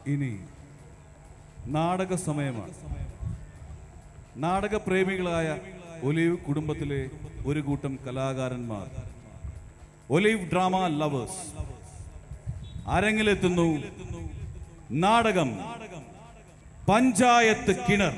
ഇനി നാടക സമയമാണ് നാടകപ്രേമികളായ ഒലീവ് കുടുംബത്തിലെ ഒരു കൂട്ടം കലാകാരന്മാർ ഒലീവ് ഡ്രാമ ലവേഴ്സ് അരങ്ങിലെത്തുന്നു നാടകം പഞ്ചായത്ത് കിണർ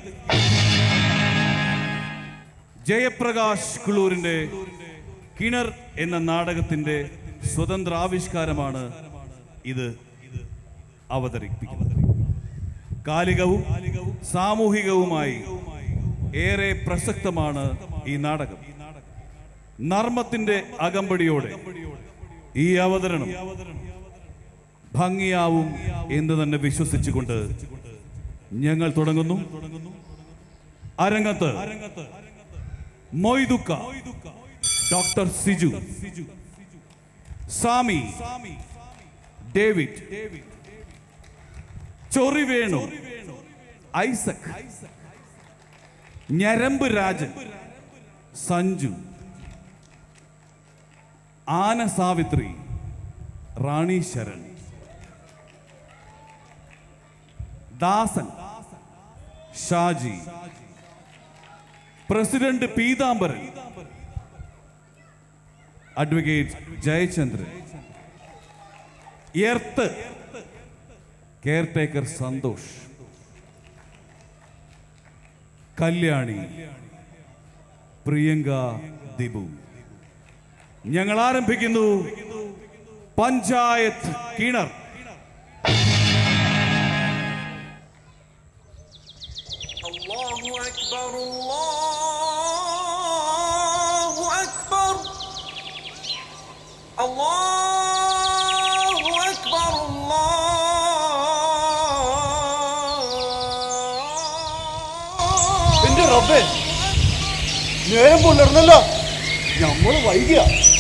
ജയപ്രകാശ് കുളൂരിന്റെ കിണർ എന്ന നാടകത്തിന്റെ സ്വതന്ത്ര ആവിഷ്കാരമാണ് ഇത് അവതരിപ്പിക്കുന്നത് കാലികവും സാമൂഹികവുമായി ഏറെ പ്രസക്തമാണ് ഈ നാടകം നർമ്മത്തിന്റെ അകമ്പടിയോടെ ഈ അവതരണം ഭംഗിയാവും എന്ന് തന്നെ വിശ്വസിച്ചുകൊണ്ട് ഞങ്ങൾ തുടങ്ങുന്നു അരങ്ങത്ത് Moidukka doctor Siju Sami David Chorivenu Isaac Njarambu Rajan Sanju Aana Savithri Rani Sharan Dasan Shaji president Peethambaran advocate Jayachandran earth caretaker Santhosh Kalyani Priyanka Dibu ഞങ്ങൾ ആരംഭിക്കുന്നു പഞ്ചായത്ത് കിണർ الله أكبر الله أكبر الله أكبر الله എന്റെ റബ്ബേ നേരം പുലർന്നല്ലോ നമ്മള് വൈകിയ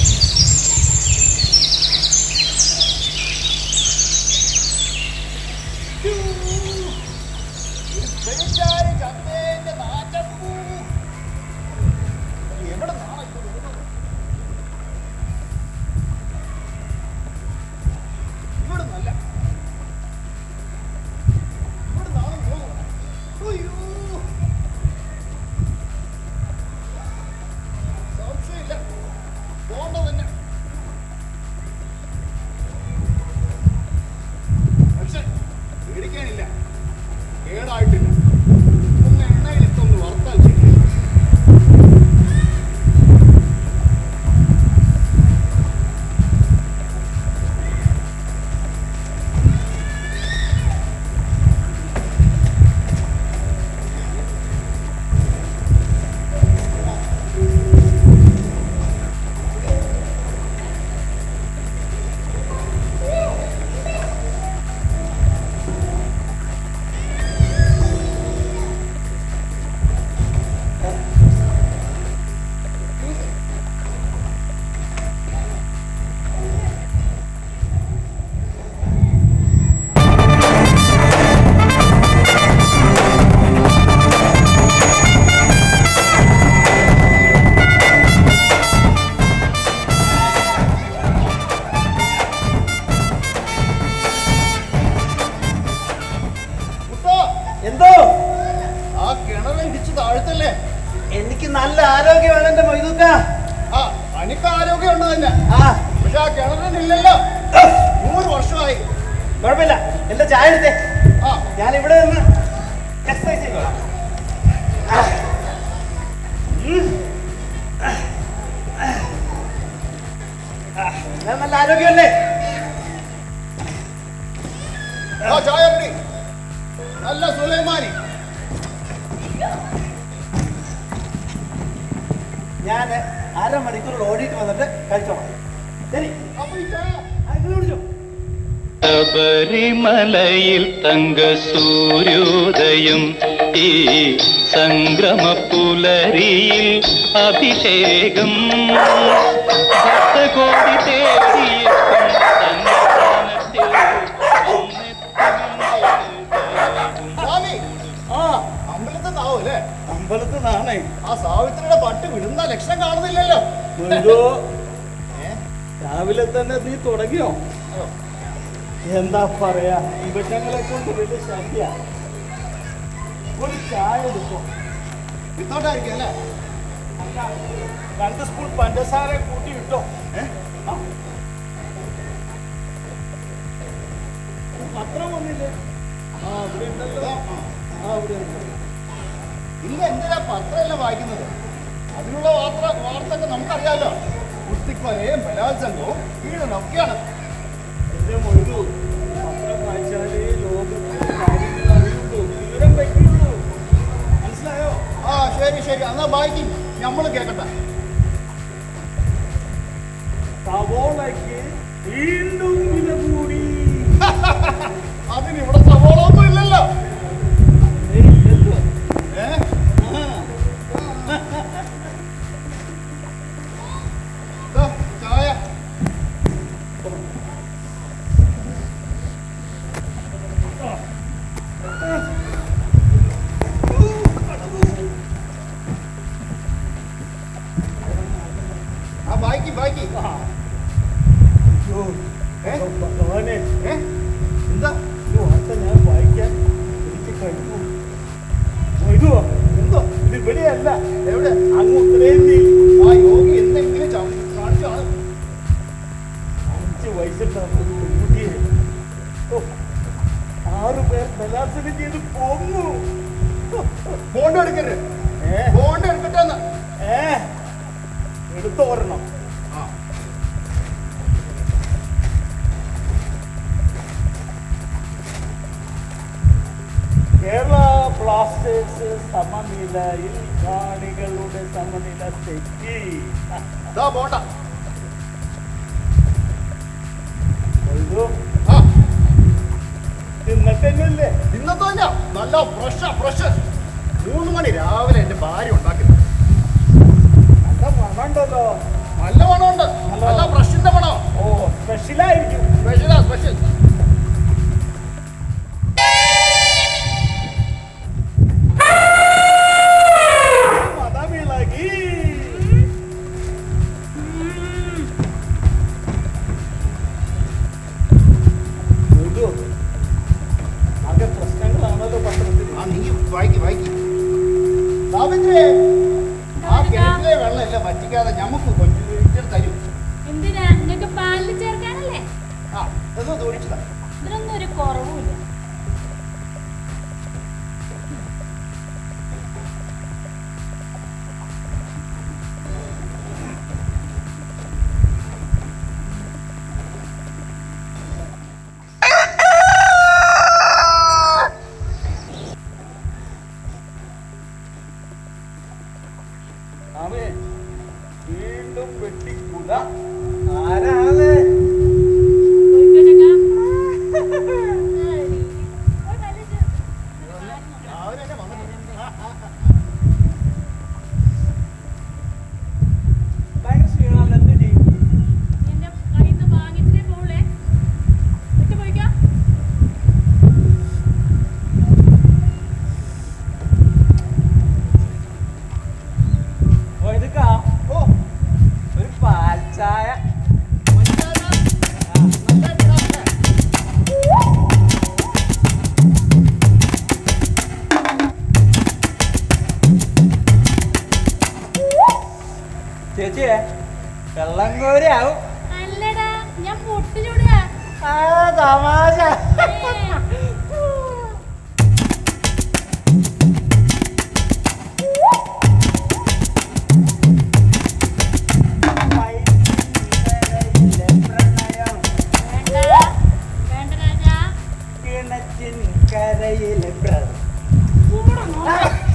സംശയമില്ല പോണ്ട തന്നെ പക്ഷെ പേടിക്കാനില്ല കേടായിട്ടില്ല ഒന്ന് എണ്ണയിലിട്ടൊന്ന് വറുത്താൽ ശരി മുത്തോ, എന്തോ ആ കിണറ് ഇടിച്ച് താഴ്ത്തല്ലേ എനിക്ക് നല്ല ആരോഗ്യമാണ് എന്റെ മൊയ്തുക്ക ആ അനിക്ക് ആരോഗ്യമുണ്ട് തന്നെ ആ പക്ഷെ ആ കിണറിനില്ലല്ലോ നൂറ് വർഷമായി കുഴപ്പമില്ല എന്റെ ചായ എടുത്തേ ആ ഞാൻ ഇവിടെ നിന്ന് എക്സസൈസ് ചെയ്തോളാം ആ. ഉം. ആ, ഞാൻ നല്ല ആരോഗ്യമല്ലേ ആ ചായ കുടി നല്ല സുലൈമാനി ഞാൻ അരമണിക്കൂർ ഓടിയിട്ട് വന്നിട്ട് കഴിച്ചോളാം ശരി അപ്പൊ ഈ ചായ ആ, ഇത് കുടിച്ചോ ശബരിമലയിൽ തങ്ക സൂര്യോദയം ഈ സംഗ്രമപ്പുലരിയിൽ അഭിഷേകം ഭക്തകോടി തേടിയെത്തും സന്നിധാനത്തിൽ സ്വാമി ആ അമ്പലത്തിൽ നിന്നാവും അല്ലേ അമ്പലത്തിൽ നിന്നാണേ ആ സാവിത്രിയുടെ പട്ട് വിടുന്ന ലക്ഷണം കാണുന്നില്ലല്ലോ എന്തോ ഏ? രാവിലെ തന്നെ നീ തുടങ്ങിയോ എന്താ പറയാ ഇവറ്റങ്ങളെ കൊണ്ട് വലിയ ശല്യ ഒരു ചായ എടുക്കും വിത്തോട്ടായിരിക്കും അല്ലേ രണ്ട് സ്പൂൺ പഞ്ചസാര കൂട്ടി ഇട്ടോ ഏ? ആ. പത്രം വന്നില്ലേ ആ ഇവിടെ ഉണ്ടല്ലോ ആ ഇവിടെ ഉണ്ട് ഇല്ല എന്തിനാ പത്രമല്ല വായിക്കുന്നത് അതിനുള്ള വാർത്ത വാർത്തയൊക്കെ നമുക്കറിയാലോ കുത്തിക്കൊലയും ബലാത്സംഗവും പീഡനമൊക്കെയാണ് എന്റെ മൊയ്തു പത്രം വായിച്ചാലേ ലോകത്തെ കാര്യങ്ങൾ അറിയുള്ളൂ വിവരം വയ്ക്കുള്ളൂ മനസ്സിലായോ ആ ശരി ശരി എന്നാ വായിക്കും നമ്മൾ കേൾക്കട്ടെ സവോളയ്ക്ക് വീണ്ടും വില കൂടി അതിന് ഇവിടെ സവോളൊന്നും ഇല്ലല്ലോ ഏയ്, ഇല്ലല്ലോ. ഏ ദാ, ചായ ആ ബാക്കി ബാക്കി ആ. അയ്യോ, ഏ? ഭഗവാനെ ഏ എന്താ ഈ വാർത്ത ഞാൻ വായിക്കാൻ എനിക്ക് കഴിഞ്ഞു മൊയ്തുവോ എന്തോ ഇത് ഇവിടെയല്ല എവിടെ അങ്ങ് ഉത്തരേന്ത്യയിൽ ആ യോഗി എന്തെങ്കിലും ചാ- കാണിച്ചാണ് അഞ്ച് വയസ്സുള്ള ഒരു പെൺകുട്ടിയെ ഓ, ആറ് പേർ ബലാത്സംഗം ചെയ്ത് പോന്നു ഫോൺ എടുക്കരുത് ഏ ഫോൺ എടുക്കട്ടെ എന്ന് ഏ എടുത്തോരണം ആ കേരള ബ്ലാസ്റ്റേഴ്സ് സമനിലയിൽ കാണികളുടെ സമനില തെറ്റി ദാ പോണ്ട മൊയ്തു, ആ തിന്നിട്ടല്ലേ ഇന്നത്തെ തന്നെ നല്ല ഫ്രഷാ ഫ്രഷ് മൂന്ന് മണി രാവിലെ എന്റെ ഭാര്യ ഉണ്ടാക്കുന്നത് നല്ല മണമുണ്ടല്ലോ നല്ല മണമുണ്ട് നല്ല ഫ്രഷിന്റെ മണം ഓ സ്പെഷ്യലായിരിക്കും സ്പെഷ്യലാ സ്പെഷ്യൽ മതമിളകി മൊയ്തു, ആകെ പ്രശ്നങ്ങളാണല്ലോ പത്രത്തിൽ ആ നീ വായിക്ക് വായിക്ക് സാവിത്രി ആ കിണറ്റിലെ വെള്ളമല്ല വറ്റിക്കാതെ ഞമ്മക്ക് കൊഞ്ചു ഇച്ചിരി തരും എന്തിനാ നിങ്ങൾക്ക് പാലിൽ ചേർക്കാനല്ലേ ആ എന്ന് തോന്നിച്ചതാ ഇതിനൊന്നും ഒരു കുറവുമില്ല ആമേ വീണ്ടും വെട്ടിക്കുല ആരാണ് പോയിക്കോ ചക്കാ. ആടി. ഒരു നല്ല ചെ- രാവിലെ തന്നെ വന്നിട്ടുണ്ട് ഭയങ്കര ക്ഷീണമാണ് എന്ത് ചെയ്യും എന്റെ കയ്യിൽ നിന്ന് വാങ്ങിച്ചിട്ടേ പോളേ വിട്ടു പോയിക്കോ ഓ ഇതൊക്കെ ഓ ഒരു പാൽ ചായ ചേച്ചിയെ വെള്ളം കോരിയാവും അല്ലടാ ഞാൻ പൊട്ടി ചൂടുക ആ തമാശ വേണ്ട വേണ്ട രാജാ കിണറ്റിൻ കരയിലെ ബ്രദർ ചൂടണോ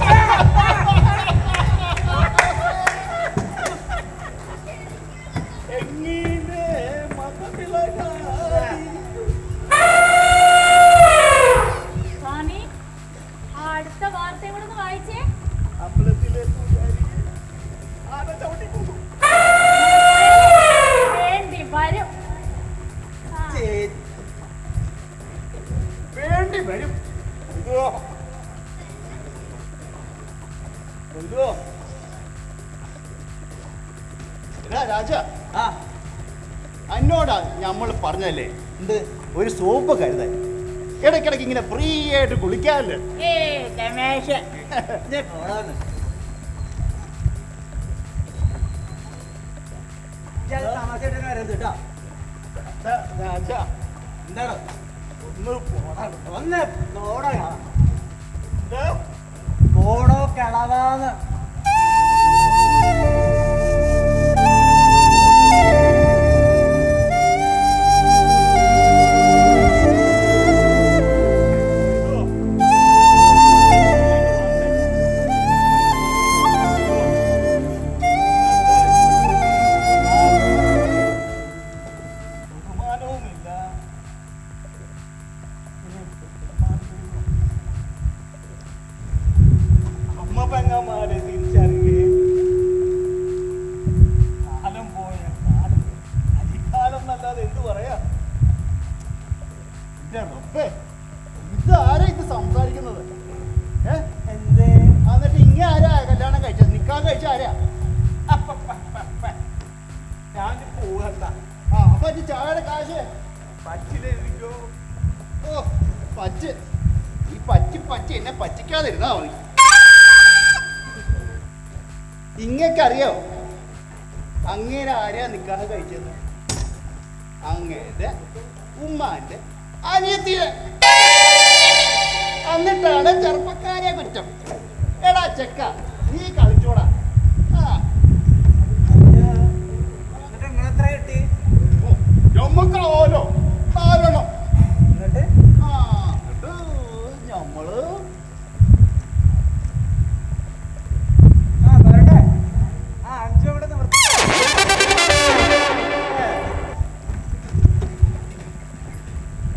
എങ്ങനെ മതമിളകാതി സ്വാമി ആ അടുത്ത വാർത്തയും കൂടെ ഒന്ന് വായിച്ചേ അമ്പലത്തിലെ പൂജാരി ആന ചവിട്ടിക്കൊണ്ടു വേണ്ടി വരും ആ, വേണ്ടി വരും ഇതോ ഇതോ എടാ രാജ ആ എന്നോടാ നമ്മൾ പറഞ്ഞല്ലേ എന്ത് ഒരു സോപ്പ് കരുതാൻ ഇടയ്ക്കിടയ്ക്ക് ഇങ്ങനെ ഫ്രീ ആയിട്ട് കുളിക്കാമല്ലോ ഏയ് തമാശ ഇത് പോടാന്ന്. ഇയാള് തമാശ ഇട്ടിട്ട് വരരുത് കേട്ടോ. ദാ, ദാ, അച്ഛാ, എന്താണ് ഒന്ന് പോടാ. ഒന്ന് പോടോ ദാ, പോടോ കിളവാന്ന് ബഹുമാനവുമില്ല. അമ്മ പെങ്ങന്മാരെ തിരിച്ചറിയുകയും കാലം പോയ കാലം അധികാലം എന്നല്ലാതെ എന്ത് പറയാ എന്റെ റബ്ബേ ഇത് ആരാ ഇത് സംസാരിക്കുന്നത് ഏ എന്തേ എന്നിട്ട് ഇങ്ങനെ ആരാ കല്യാണം കഴിച്ചത് നിക്കാൻ കഴിച്ച ആരാ ഞാൻ പോകണ്ട ആ അപ്പൊ ഈ ചായയുടെ കാശ് പറ്റില്ലെനിക്കോ ഓ പച്ച് ഈ പറ്റി പറ്റി എന്നെ പറ്റിക്കാതിരുന്നാ മതി ഇങ്ങക്കറിയോ അങ്ങേരെ ആരെയാ നിക്കാതെ കഴിച്ചത് അങ്ങേരുടെ ഉമ്മാന്റെ അനിയത്തിയെ എന്നിട്ടാണ് ചെറുപ്പക്കാരെ കുറ്റം എടാ ചെക്ക നീ കളിച്ചോടാ ആ എന്നിട്ട് നിങ്ങളെത്ര കിട്ടി ഓ, ഞമ്മക്കാവോലോ നാലെണ്ണം